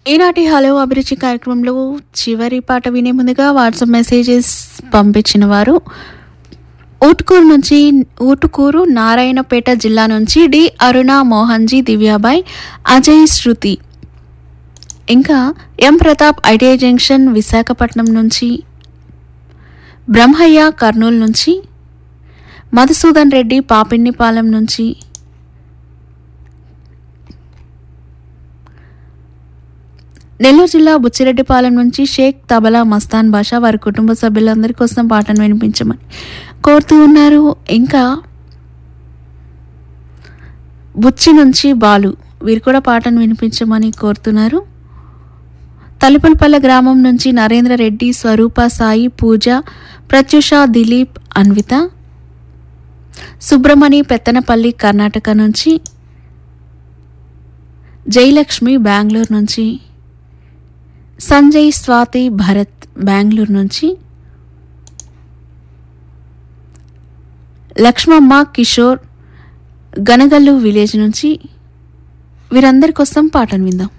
ఈనాటి హలో అభిరుచి కార్యక్రమంలో చివరి పాట వినే ముందుగా వాట్సాప్ మెసేజెస్ పంపించిన వారు ఊటుకూరు నుంచి ఊటుకూరు నారాయణపేట జిల్లా నుంచి డి అరుణ మోహన్జీ దివ్యాబాయ్ అజయ్ శృతి ఇంకా M Pratap ITI junction Visakhapatnam నుంచి బ్రహ్మయ్య కర్నూలు నుంచి మధుసూదన్ రెడ్డి పాపిన్నిపాలెం నుంచి నెల్లూరు జిల్లా బుచ్చిరెడ్డిపాలెం నుంచి షేక్ తబలా మస్తాన్ బాషా వారి కుటుంబ సభ్యులందరి కోసం పాటను వినిపించమని కోరుతూ ఉన్నారు ఇంకా బుచ్చి నుంచి బాలు వీరు కూడా పాటను వినిపించమని కోరుతున్నారు తలుపులపల్లె గ్రామం నుంచి నరేంద్ర రెడ్డి స్వరూప సాయి పూజ ప్రత్యుష దిలీప్ అన్విత సుబ్రమణి పెత్తనపల్లి కర్ణాటక నుంచి జయలక్ష్మి బెంగళూరు నుంచి సంజయ్ స్వాతి భరత్ బెంగళూరు నుంచి లక్ష్మమ్మ కిషోర్ గనగల్లు విలేజ్ నుంచి వీరందరి కోసం పాటను విందాం